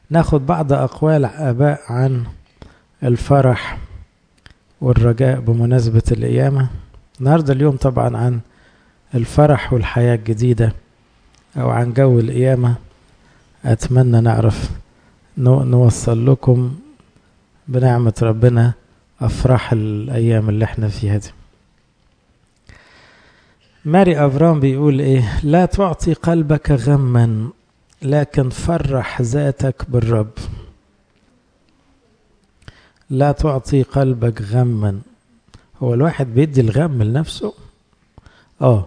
ناخد بعض أقوال آباء عن الفرح والرجاء بمناسبة القيامة النهاردة اليوم طبعا عن الفرح والحياة الجديدة أو عن جو القيامة أتمنى نعرف نوصل لكم بنعمة ربنا أفراح الأيام اللي احنا فيها دي ماري أفرام بيقول إيه لا تعطي قلبك غما لكن فرح ذاتك بالرب لا تعطي قلبك غما هو الواحد بيدي الغم لنفسه اه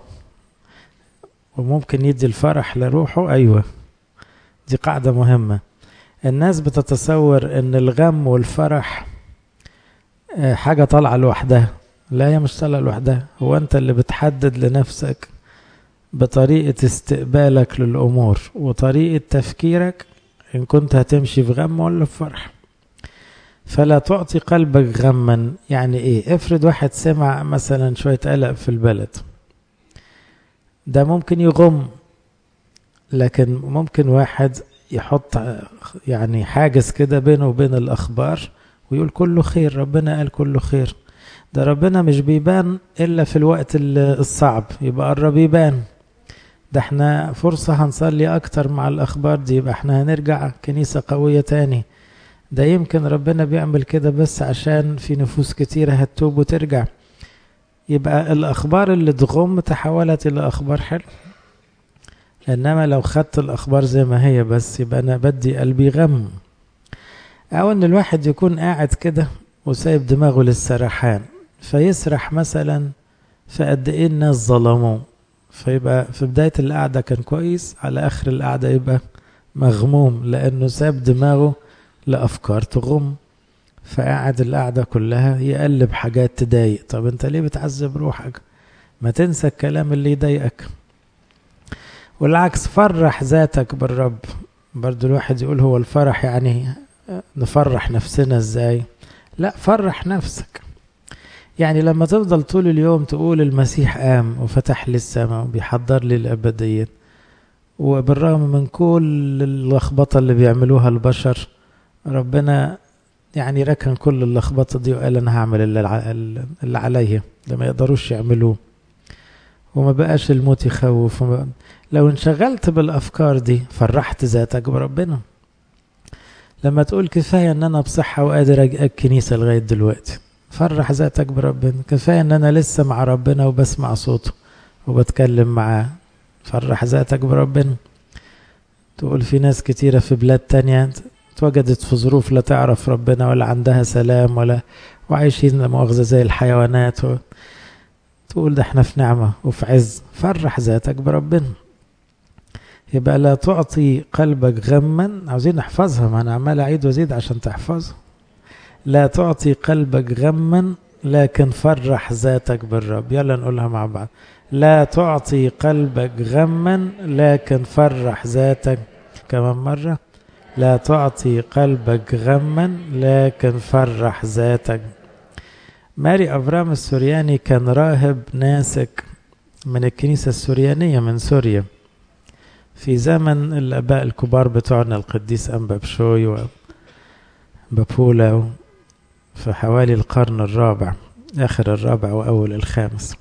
وممكن يدي الفرح لروحه ايوه دي قاعدة مهمة الناس بتتصور ان الغم والفرح حاجة طالعة لوحدها لا هي مش طالعة لوحدها هو انت اللي بتحدد لنفسك بطريقة استقبالك للأمور وطريقة تفكيرك إن كنت هتمشي في غم ولا في فرح فلا تعطي قلبك غما يعني ايه افرض واحد سمع مثلا شوية قلق في البلد ده ممكن يغم لكن ممكن واحد يحط يعني حاجز كده بينه وبين الأخبار ويقول كله خير ربنا قال كله خير ده ربنا مش بيبان إلا في الوقت الصعب يبقى قرب يبان ده احنا فرصة هنصلي أكتر مع الأخبار دي يبقى احنا هنرجع كنيسة قوية تاني ده يمكن ربنا بيعمل كده بس عشان في نفوس كتيرة هتتوب وترجع يبقى الأخبار اللي تغم تحولت إلى أخبار حلوة إنما لو خدت الأخبار زي ما هي بس يبقى أنا بدي قلبي غم أو إن الواحد يكون قاعد كده وسايب دماغه للسرحان فيسرح مثلا في قد إيه الناس ظلموه فيبقى في بداية القعدة كان كويس على آخر القعدة يبقى مغموم لأنه ساب دماغه لأفكار تغم فقاعد القعدة كلها يقلب حاجات تضايق طب انت ليه بتعذب روحك ما تنسى الكلام اللي يضايقك والعكس فرح ذاتك بالرب برضو الواحد يقول هو الفرح يعني نفرح نفسنا ازاي لا فرح نفسك يعني لما تفضل طول اليوم تقول المسيح قام وفتح لي السماء وبيحضر لي الأبدية وبالرغم من كل اللخبطة اللي بيعملوها البشر ربنا يعني ركن كل اللخبطة دي وقال أنا هعمل اللي عليا اللي ما يقدروش يعملوه وما بقاش الموت يخوف وما لو انشغلت بالأفكار دي فرحت ذاتك بربنا لما تقول كفاية ان انا بصحة وقادر اجي الكنيسة لغاية دلوقتي فرح ذاتك بربنا كفاية ان انا لسه مع ربنا وبسمع صوته وبتكلم معاه فرح ذاتك بربنا تقول في ناس كتيرة في بلاد تانية اتوجدت في ظروف لا تعرف ربنا ولا عندها سلام ولا وعايشين مؤاخذة زي الحيوانات و... تقول ده احنا في نعمة وفي عز فرح ذاتك بربنا يبقى لا تعطي قلبك غما عاوزين نحفظها ما انا عمال اعيد وازيد عشان تحفظها لا تعطي قلبك غما لكن فرح ذاتك بالرب يلا نقولها مع بعض لا تعطي قلبك غما لكن فرح ذاتك كمان مرة لا تعطي قلبك غما لكن فرح ذاتك ماري أفرام السورياني كان راهب ناسك من الكنيسة السوريانية من سوريا في زمن الآباء الكبار بتوعنا القديس أنبا بشوي وبابولا في حوالي القرن الرابع آخر الرابع وأول الخامس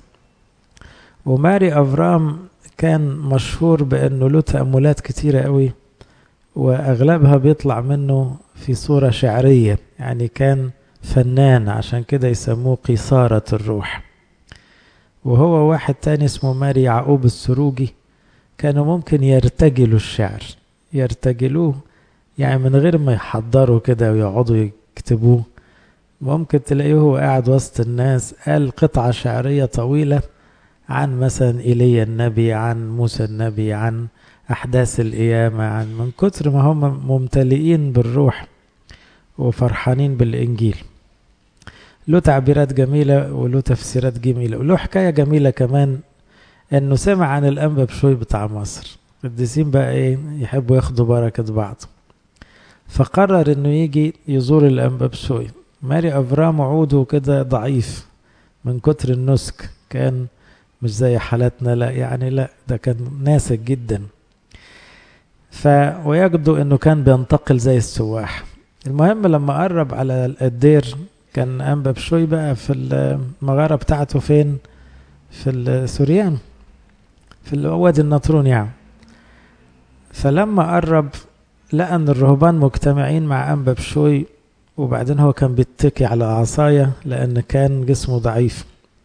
وماري أفرام كان مشهور بأنه له تأملات كتيرة قوي وأغلبها بيطلع منه في صورة شعرية يعني كان فنان عشان كده يسموه قيصارة الروح وهو واحد تاني اسمه ماري يعقوب السروجي كانوا ممكن يرتجلوا الشعر يرتجلوه يعني من غير ما يحضروا كده ويقعدوا يكتبوه ممكن تلاقيه هو قاعد وسط الناس قال قطعة شعرية طويلة عن مثلا إيليا النبي عن موسى النبي عن أحداث القيامة عن من كتر ما هم ممتلئين بالروح وفرحانين بالإنجيل له تعبيرات جميلة وله تفسيرات جميلة وله حكاية جميلة كمان انه سمع عن الانبا بشوي بتاع مصر القديسين بقى ايه يحبوا ياخدوا بركة بعض فقرر انه يجي يزور الانبا بشوي ماري افرام عوده كده ضعيف من كتر النسك كان مش زي حالاتنا لا يعني لا ده كان ناسك جدا ف ويجدو انه كان بينتقل زي السواح المهم لما قرب على الدير كان انبا بشوي بقى في المغاره بتاعته فين في السوريان في وادي النطرون يعني فلما قرب لقى ان الرهبان مجتمعين مع انبا بشوي وبعدين هو كان بيتكي على عصاية لأن كان جسمه ضعيف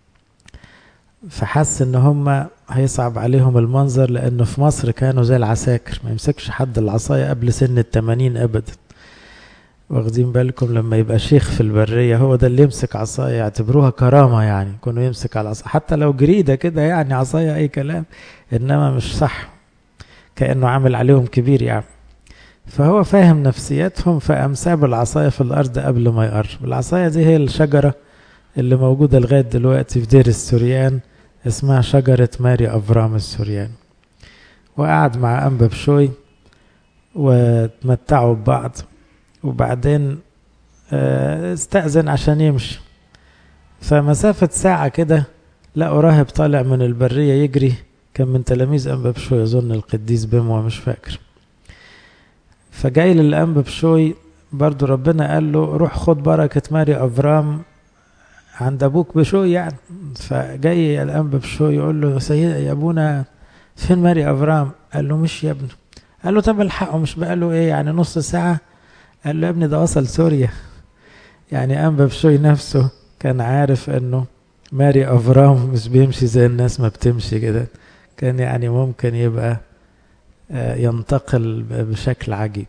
فحس ان هم هيصعب عليهم المنظر لانه في مصر كانوا زي العساكر ما يمسكش حد العصاية قبل سن التمانين ابدا واخدين بالكم لما يبقى شيخ في البرية هو ده اللي يمسك عصاية يعتبروها كرامة يعني كونه يمسك على العصاية حتى لو جريدة كده يعني عصاية اي كلام انما مش صح كأنه عامل عليهم كبير يعني فهو فاهم نفسياتهم فقام ساب العصاية في الأرض قبل ما يقرب العصاية دي هي الشجرة اللي موجودة لغاية دلوقتي في دير السوريان اسمها شجرة ماري أفرام السوريان وقعد مع أنبا بشوي وتمتعوا ببعض وبعدين استأذن عشان يمشي فمسافة ساعة كده لقوا راهب طالع من البرية يجري كان من تلاميذ أنبا بشوي أظن القديس بموى مش فاكر فجاي للأنبا بشوي برضو ربنا قال له روح خد بركة ماري أفرام عند أبوك بشوي يعني فجاي الأنبا بشوي يقول له سيد يا أبونا فين ماري أفرام قال له مش يا ابني قال له طب الحقه مش بقى له ايه يعني نص ساعة قال له يا ابني ده وصل سوريا يعني أنبا بشوي نفسه كان عارف انه ماري أفرام مش بيمشي زي الناس ما بتمشي كده كان يعني ممكن يبقى ينتقل بشكل عجيب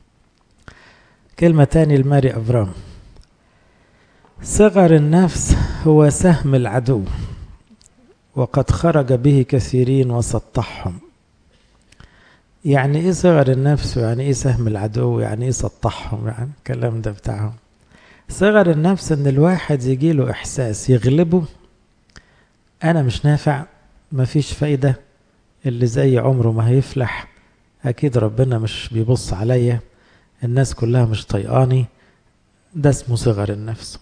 كلمة تاني لماري أفرام صغر النفس هو سهم العدو وقد خرج به كثيرين وسطحهم يعني ايه صغر النفس يعني ايه سهم العدو يعني ايه سطحهم يعني الكلام ده بتاعهم صغر النفس ان الواحد يجيله احساس يغلبه انا مش نافع مفيش فايدة اللي زي عمره ما هيفلح اكيد ربنا مش بيبص عليا الناس كلها مش طيقاني ده اسمه صغر النفس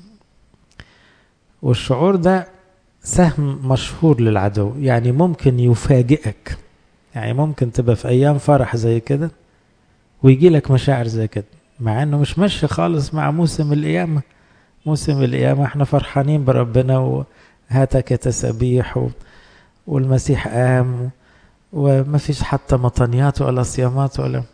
والشعور ده سهم مشهور للعدو يعني ممكن يفاجئك يعني ممكن تبقى في ايام فرح زي كده ويجي لك مشاعر زي كده مع انه مش ماشي خالص مع موسم القيامه موسم القيامه احنا فرحانين بربنا وهاتك تسابيح و... والمسيح قام وما فيش حتى مطنيات ولا صيامات ولا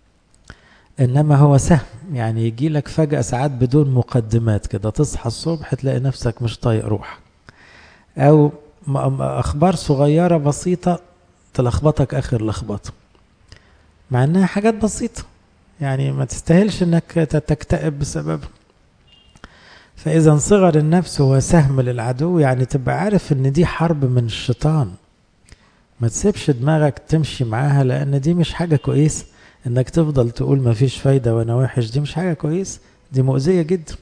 انما هو سهم يعني يجي لك فجأة ساعات بدون مقدمات كده تصحى الصبح تلاقي نفسك مش طايق روحك او اخبار صغيرة بسيطة تلخبطك اخر لخبطة مع انها حاجات بسيطة يعني ما تستاهلش انك تكتئب بسببها فاذا صغر النفس هو سهم للعدو يعني تبقى عارف ان دي حرب من الشيطان ما تسيبش دماغك تمشي معاها لان دي مش حاجة كويسة انك تفضل تقول ما فيش فايدة وانا وحش دي مش حاجة كويسة دي مؤذية جدا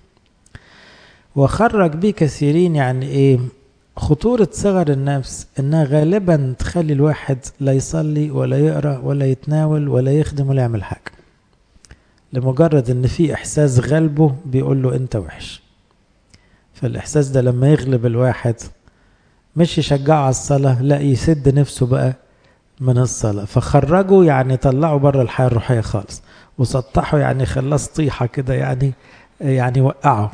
وخرج بيه كثيرين يعني ايه خطورة صغر النفس انها غالبا تخلي الواحد لا يصلي ولا يقرأ ولا يتناول ولا يخدم ولا يعمل حاجة لمجرد ان في احساس غلبه بيقول له انت وحش فالاحساس ده لما يغلب الواحد مش يشجعه على الصلاة لا يسد نفسه بقى من الصلاة فخرجوا يعني طلعوا بره الحياة الروحية خالص وسطحوا يعني خلاه سطيحة كده يعني يعني وقعوا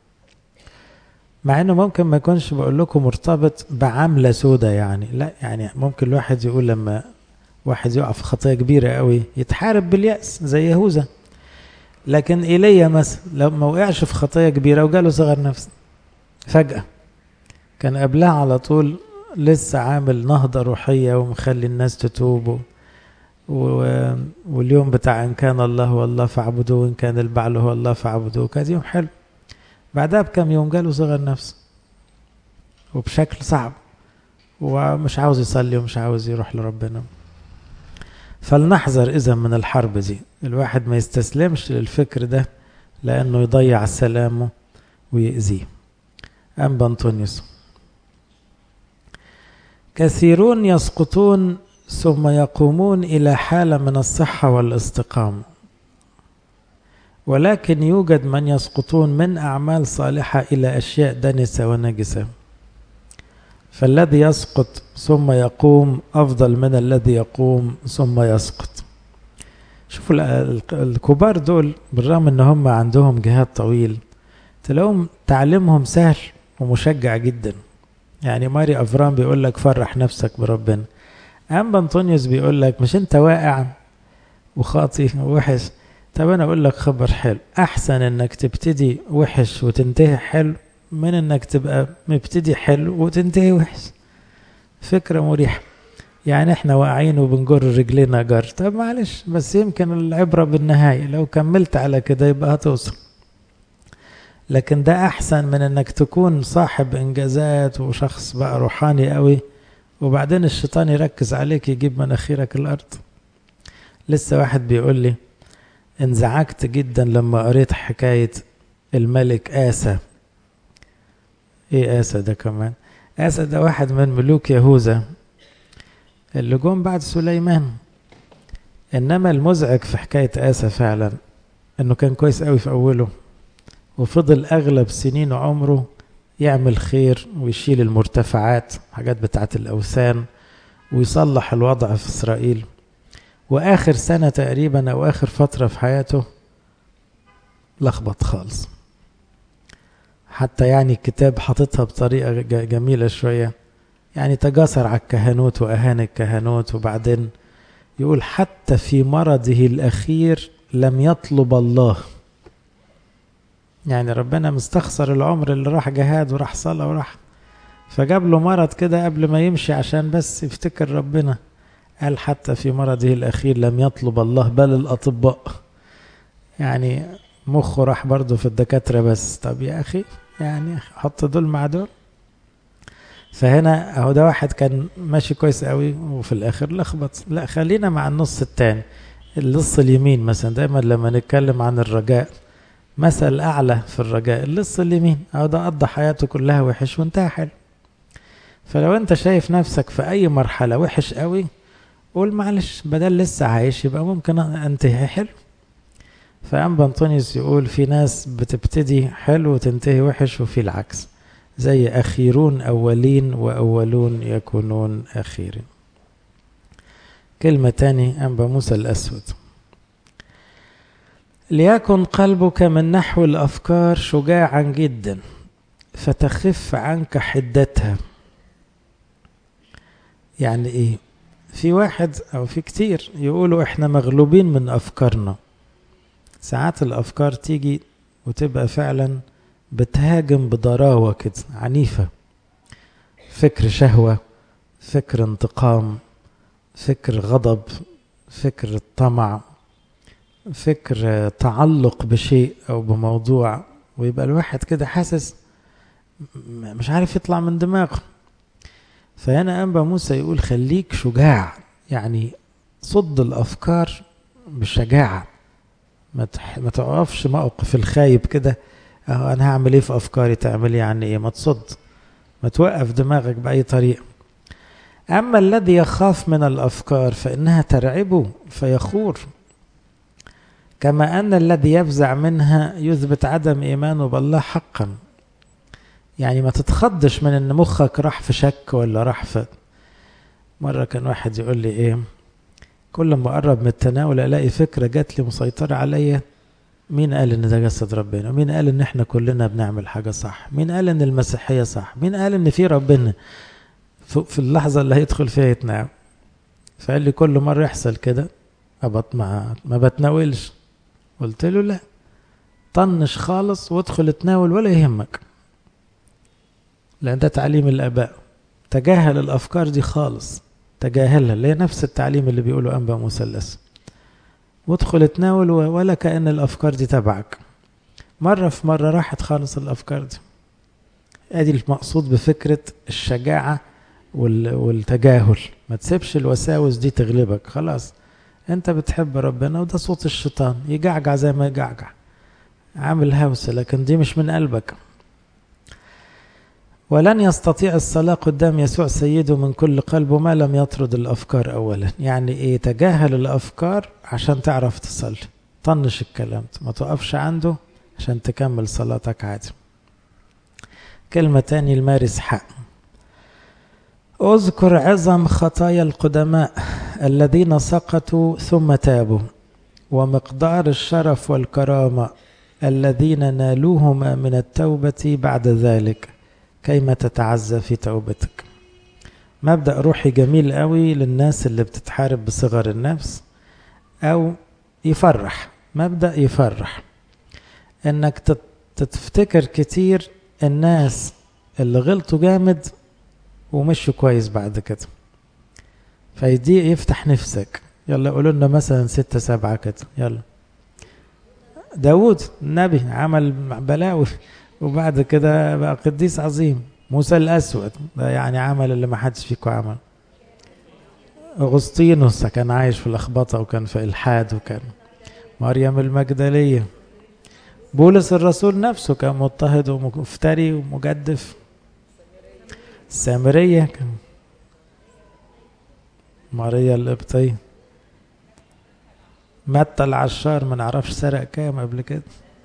مع انه ممكن ما يكونش بقول لكم مرتبط بعملة سودة يعني لا يعني ممكن الواحد يقول لما واحد يقع في خطية كبيرة قوي يتحارب باليأس زي يهوذا لكن ايليا مثلا لو ما وقعش في خطية كبيرة وجاله صغر نفس فجأة كان قبلها على طول لسه عامل نهضة روحية ومخلي الناس تتوب و... واليوم بتاع إن كان الله هو الله فاعبدوه إن كان البعل هو الله فاعبدوه كان يوم حلو بعدها بكم يوم جاله صغر نفس وبشكل صعب ومش عاوز يصلي ومش عاوز يروح لربنا فلنحذر إذا من الحرب دي الواحد ما يستسلمش للفكر ده لأنه يضيع سلامه ويأذيه أنبا أنطونيوس كثيرون يسقطون ثم يقومون الى حاله من الصحه والاستقامه ولكن يوجد من يسقطون من اعمال صالحه الى اشياء دنسه ونجسه فالذي يسقط ثم يقوم افضل من الذي يقوم ثم يسقط شوفوا الكبار دول بالرغم ان هم عندهم جهاد طويل تلاقوهم تعليمهم سهل ومشجع جدا يعني ماري افرام بيقول لك فرح نفسك بربنا ام انطونيوس بيقول لك مش انت واقع وخاطي ووحش طب انا اقول لك خبر حلو احسن انك تبتدي وحش وتنتهي حلو من انك تبقى مبتدي حلو وتنتهي وحش فكرة مريحة يعني احنا واقعين وبنجر رجلينا جر طب معلش بس يمكن العبرة بالنهاية لو كملت على كده يبقى هتوصل لكن ده احسن من انك تكون صاحب انجازات وشخص بقى روحاني قوي وبعدين الشيطان يركز عليك يجيب مناخيرك الارض لسه واحد بيقول لي انزعجت جدا لما قريت حكاية الملك آسى ايه آسى ده كمان آسى ده واحد من ملوك يهوذا اللي جم بعد سليمان انما المزعج في حكاية آسى فعلا انه كان كويس قوي في اوله وفضل اغلب سنين عمره يعمل خير ويشيل المرتفعات حاجات بتاعت الاوثان ويصلح الوضع في اسرائيل واخر سنه تقريبا او اخر فتره في حياته لخبط خالص حتى يعني الكتاب حاططها بطريقه جميله شويه يعني تجاسر على الكهنوت واهان الكهنوت وبعدين يقول حتى في مرضه الاخير لم يطلب الله يعني ربنا مستخسر العمر اللي راح جهاد وراح صلاه وراح فجاب له مرض كده قبل ما يمشي عشان بس يفتكر ربنا قال حتى في مرضه الأخير لم يطلب الله بل الأطباء يعني مخه راح برضه في الدكاترة بس طب يا أخي يعني حط دول مع دول فهنا اهو ده واحد كان ماشي كويس قوي وفي الاخر لخبط لا خلينا مع النص التاني اللص اليمين مثلا دايما لما نتكلم عن الرجاء مثل اعلى في الرجاء اللص اليمين اهو ده قضى حياته كلها وحش وانتهى حلو فلو انت شايف نفسك في اي مرحله وحش قوي قول معلش بدل لسه عايش يبقى ممكن انتهي حلو فأنبا أنطونيوس يقول في ناس بتبتدي حلو وتنتهي وحش وفي العكس زي أخيرون أولين وأولون يكونون أخيرين كلمة تاني أنبا موسى الأسود ليكن قلبك من نحو الأفكار شجاعا جدا فتخف عنك حدتها يعني إيه في واحد أو في كتير يقولوا إحنا مغلوبين من أفكارنا ساعات الأفكار تيجي وتبقى فعلا بتهاجم بضراوة كده عنيفة فكر شهوة فكر انتقام فكر غضب فكر طمع فكر تعلق بشيء أو بموضوع ويبقى الواحد كده حاسس مش عارف يطلع من دماغه فهنا أنبا موسى يقول خليك شجاع يعني صد الأفكار بشجاعة ما ما تقفش موقف الخايب كده اهو انا هعمل ايه في افكاري تعمل يعني ايه ما تصد ما توقف دماغك باي طريقه اما الذي يخاف من الافكار فانها ترعبه فيخور كما ان الذي يفزع منها يثبت عدم ايمانه بالله حقا يعني ما تتخضش من ان مخك راح في شك ولا راح في مره كان واحد يقول لي ايه كل ما اقرب من التناول الاقي فكره جات لي مسيطره عليا مين قال ان ده جسد ربنا مين قال ان احنا كلنا بنعمل حاجه صح مين قال ان المسيحيه صح مين قال ان في ربنا في اللحظه اللي هيدخل فيها يتناول فقال لي كل مره يحصل كده ابط ما ما بتناولش قلت له لا طنش خالص وادخل اتناول ولا يهمك لان ده تعليم الاباء تجاهل الافكار دي خالص تجاهلها اللي هي نفس التعليم اللي بيقوله أنبا مثلث وادخل اتناول ولا كأن الأفكار دي تبعك مرة في مرة راحت خالص الأفكار دي ادي المقصود بفكرة الشجاعة والتجاهل ما تسيبش الوساوس دي تغلبك خلاص انت بتحب ربنا وده صوت الشيطان يجعجع زي ما يجعجع عامل هوسة لكن دي مش من قلبك ولن يستطيع الصلاة قدام يسوع سيده من كل قلبه ما لم يطرد الأفكار أولا يعني إيه تجاهل الأفكار عشان تعرف تصلي طنش الكلام ما توقفش عنده عشان تكمل صلاتك عادي كلمة تاني المارس حق اذكر عظم خطايا القدماء الذين سقطوا ثم تابوا ومقدار الشرف والكرامة الذين نالوهما من التوبة بعد ذلك كيما تتعزى في توبتك مبدأ روحي جميل قوي للناس اللي بتتحارب بصغر النفس أو يفرح مبدأ يفرح إنك تفتكر كتير الناس اللي غلطوا جامد ومشوا كويس بعد كده فيدي يفتح نفسك يلا قولوا لنا مثلا ستة سبعة كده يلا داود النبي عمل بلاوي وبعد كده بقى قديس عظيم موسى الأسود ده يعني عمل اللي ما حدش فيكم عمل أغسطينوس كان عايش في الأخبطة وكان في إلحاد وكان مريم المجدلية بولس الرسول نفسه كان مضطهد ومفتري ومجدف السامرية كان ماريا القبطية متى العشار ما نعرفش سرق كام قبل كده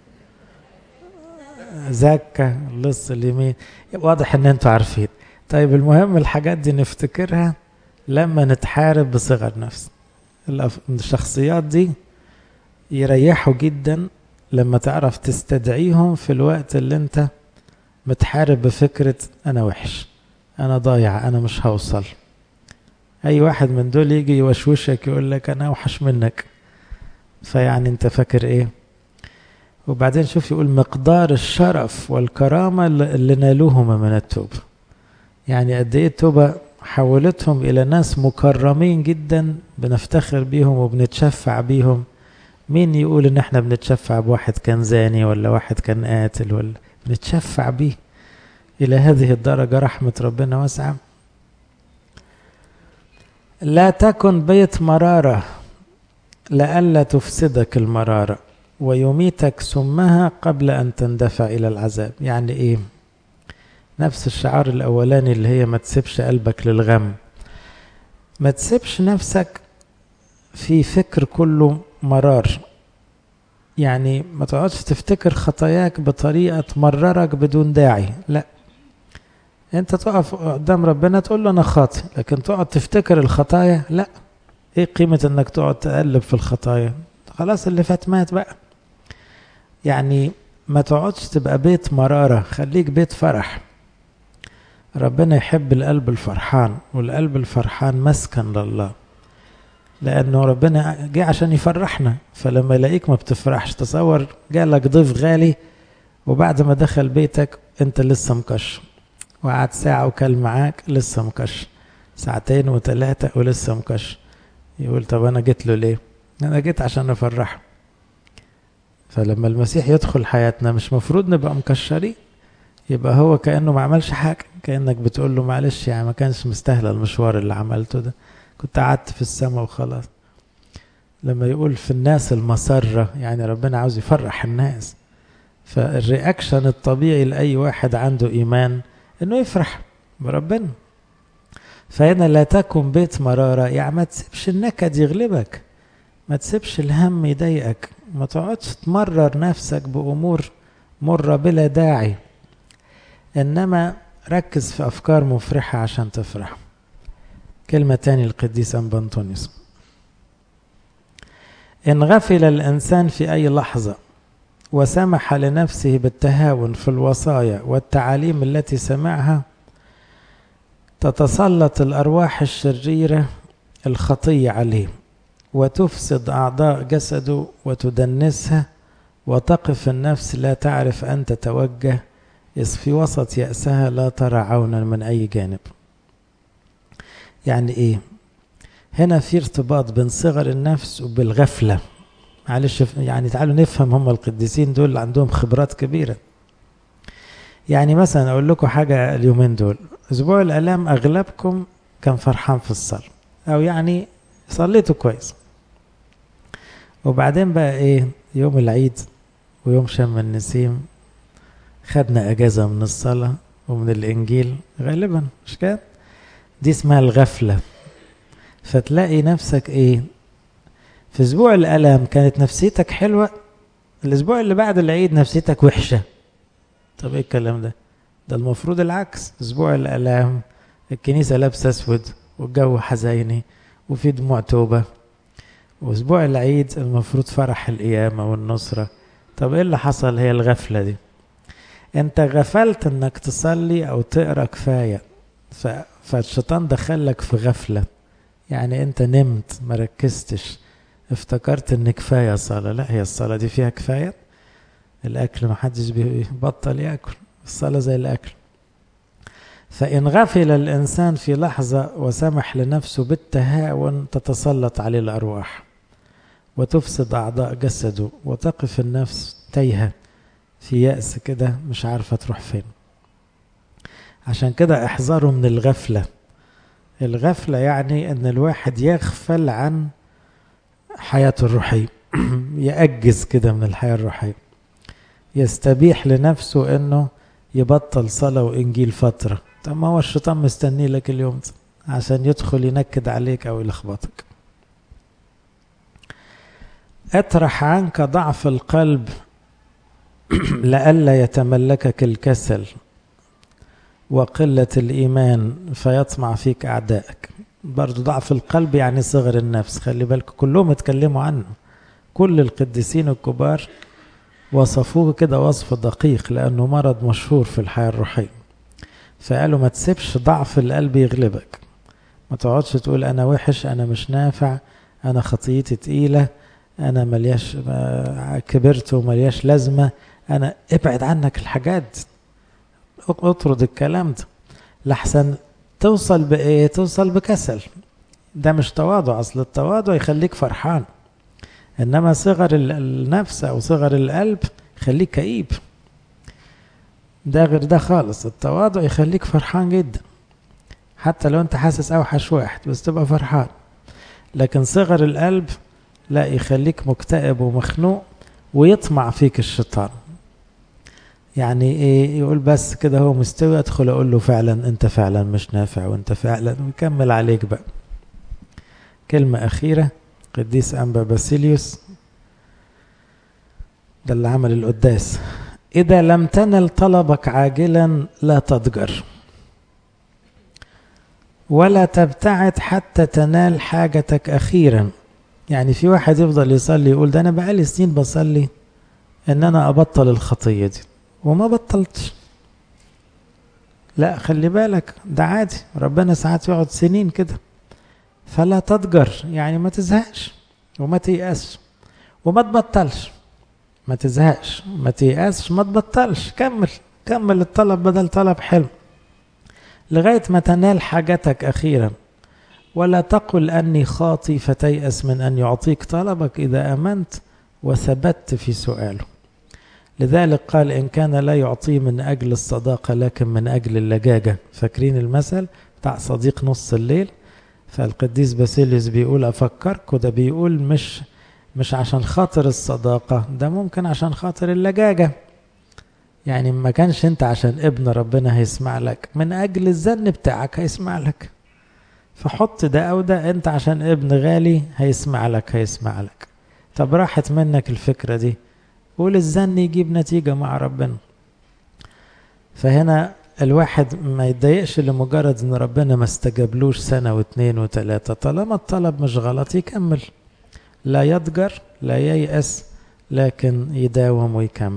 زكا اللص اليمين واضح ان انتوا عارفين طيب المهم الحاجات دي نفتكرها لما نتحارب بصغر نفس الشخصيات دي يريحوا جدا لما تعرف تستدعيهم في الوقت اللي انت متحارب بفكرة انا وحش انا ضايع انا مش هوصل اي واحد من دول يجي يوشوشك يقول لك انا اوحش منك فيعني انت فاكر ايه وبعدين شوف يقول مقدار الشرف والكرامة اللي نالوهما من التوبة يعني قد ايه التوبة حولتهم الى ناس مكرمين جدا بنفتخر بيهم وبنتشفع بيهم مين يقول ان احنا بنتشفع بواحد كان زاني ولا واحد كان قاتل ولا بنتشفع بيه الى هذه الدرجة رحمة ربنا واسعة لا تكن بيت مرارة لئلا تفسدك المرارة ويميتك سمها قبل أن تندفع إلى العذاب يعني إيه نفس الشعار الأولاني اللي هي ما تسيبش قلبك للغم ما تسيبش نفسك في فكر كله مرار يعني ما تقعدش تفتكر خطاياك بطريقة تمررك بدون داعي لا انت تقف قدام ربنا تقول له انا خاطئ لكن تقعد تفتكر الخطايا لا ايه قيمة انك تقعد تقلب في الخطايا خلاص اللي فات مات بقى يعني ما تقعدش تبقى بيت مرارة خليك بيت فرح ربنا يحب القلب الفرحان والقلب الفرحان مسكن لله لأنه ربنا جه عشان يفرحنا فلما يلاقيك ما بتفرحش تصور جالك ضيف غالي وبعد ما دخل بيتك انت لسه مكشر وقعد ساعة وكل معاك لسه مكشر ساعتين وثلاثة ولسه مكشر يقول طب أنا جيت له ليه؟ أنا جيت عشان أفرحه فلما المسيح يدخل حياتنا مش مفروض نبقى مكشرين يبقى هو كأنه ما عملش حاجة كأنك بتقول له معلش يعني ما كانش مستاهل المشوار اللي عملته ده كنت قعدت في السماء وخلاص لما يقول في الناس المسرة يعني ربنا عاوز يفرح الناس فالرياكشن الطبيعي لأي واحد عنده إيمان إنه يفرح بربنا فهنا لا تكن بيت مرارة يعني ما تسيبش النكد يغلبك ما تسيبش الهم يضايقك ما تقعدش تمرر نفسك بأمور مرة بلا داعي إنما ركز في أفكار مفرحة عشان تفرح كلمة تاني القديس أنبنطونيوس إن غفل الإنسان في أي لحظة وسمح لنفسه بالتهاون في الوصايا والتعاليم التي سمعها تتسلط الأرواح الشريرة الخطية عليه وتفسد أعضاء جسده وتدنسها وتقف النفس لا تعرف أن تتوجه إذ في وسط يأسها لا ترى عونا من أي جانب يعني إيه هنا في ارتباط بين صغر النفس وبالغفلة معلش يعني تعالوا نفهم هم القديسين دول عندهم خبرات كبيرة يعني مثلا أقول لكم حاجة اليومين دول أسبوع الآلام أغلبكم كان فرحان في الصلاة أو يعني صليتوا كويس وبعدين بقى إيه يوم العيد ويوم شم النسيم خدنا أجازة من الصلاة ومن الإنجيل غالبا مش كده دي اسمها الغفلة فتلاقي نفسك إيه في أسبوع الألم كانت نفسيتك حلوة الأسبوع اللي بعد العيد نفسيتك وحشة طب إيه الكلام ده ده المفروض العكس أسبوع الألام الكنيسة لابسة أسود والجو حزيني وفي دموع توبة واسبوع العيد المفروض فرح القيامة والنصرة طب ايه اللي حصل هي الغفلة دي انت غفلت انك تصلي او تقرا كفاية ف... فالشيطان دخلك في غفلة يعني انت نمت ما ركزتش افتكرت ان كفاية صلاة لا هي الصلاة دي فيها كفاية الاكل محدش بيبطل ياكل الصلاة زي الاكل فإن غفل الإنسان في لحظة وسمح لنفسه بالتهاون تتسلط عليه الأرواح وتفسد أعضاء جسده وتقف النفس تايهة في يأس كده مش عارفة تروح فين عشان كده احذروا من الغفلة الغفلة يعني أن الواحد يغفل عن حياته الروحية يأجز كده من الحياة الروحية يستبيح لنفسه أنه يبطل صلاة وإنجيل فترة طب ما هو الشيطان مستني لك اليوم ده عشان يدخل ينكد عليك أو يلخبطك اطرح عنك ضعف القلب لئلا يتملكك الكسل وقلة الإيمان فيطمع فيك أعدائك برضو ضعف القلب يعني صغر النفس خلي بالك كلهم اتكلموا عنه كل القديسين الكبار وصفوه كده وصف دقيق لأنه مرض مشهور في الحياة الروحية فقالوا ما تسيبش ضعف القلب يغلبك ما تقعدش تقول أنا وحش أنا مش نافع أنا خطيتي تقيلة أنا ملياش كبرت وملياش لازمة أنا ابعد عنك الحاجات اطرد الكلام ده لحسن توصل بإيه توصل بكسل ده مش تواضع أصل التواضع يخليك فرحان إنما صغر النفس أو صغر القلب يخليك كئيب ده غير ده خالص التواضع يخليك فرحان جدا حتى لو انت حاسس اوحش واحد بس تبقى فرحان لكن صغر القلب لا يخليك مكتئب ومخنوق ويطمع فيك الشيطان يعني ايه يقول بس كده هو مستوي ادخل اقول له فعلا انت فعلا مش نافع وانت فعلا ويكمل عليك بقى كلمة أخيرة قديس أنبا باسيليوس ده اللي عمل القداس إذا لم تنل طلبك عاجلا لا تضجر ولا تبتعد حتى تنال حاجتك أخيرا يعني في واحد يفضل يصلي يقول ده أنا بقالي سنين بصلي إن أنا أبطل الخطية دي وما بطلتش لا خلي بالك ده عادي ربنا ساعات يقعد سنين كده فلا تضجر يعني ما تزهقش وما تيأسش وما تبطلش ما تزهقش ما تيأسش ما تبطلش كمل كمل الطلب بدل طلب حلو لغاية ما تنال حاجتك أخيرا ولا تقل أني خاطي فتيأس من أن يعطيك طلبك إذا أمنت وثبت في سؤاله لذلك قال إن كان لا يعطيه من أجل الصداقة لكن من أجل اللجاجة فاكرين المثل بتاع صديق نص الليل فالقديس باسيليوس بيقول أفكركم ده بيقول مش مش عشان خاطر الصداقة ده ممكن عشان خاطر اللجاجة يعني ما كانش انت عشان ابن ربنا هيسمع لك من اجل الزن بتاعك هيسمع لك فحط ده او ده انت عشان ابن غالي هيسمع لك هيسمع لك طب راحت منك الفكرة دي قول الزن يجيب نتيجة مع ربنا فهنا الواحد ما يتضايقش لمجرد ان ربنا ما استجابلوش سنة واثنين وثلاثة طالما الطلب مش غلط يكمل لا يضجر لا ييأس لكن يداوم ويكمل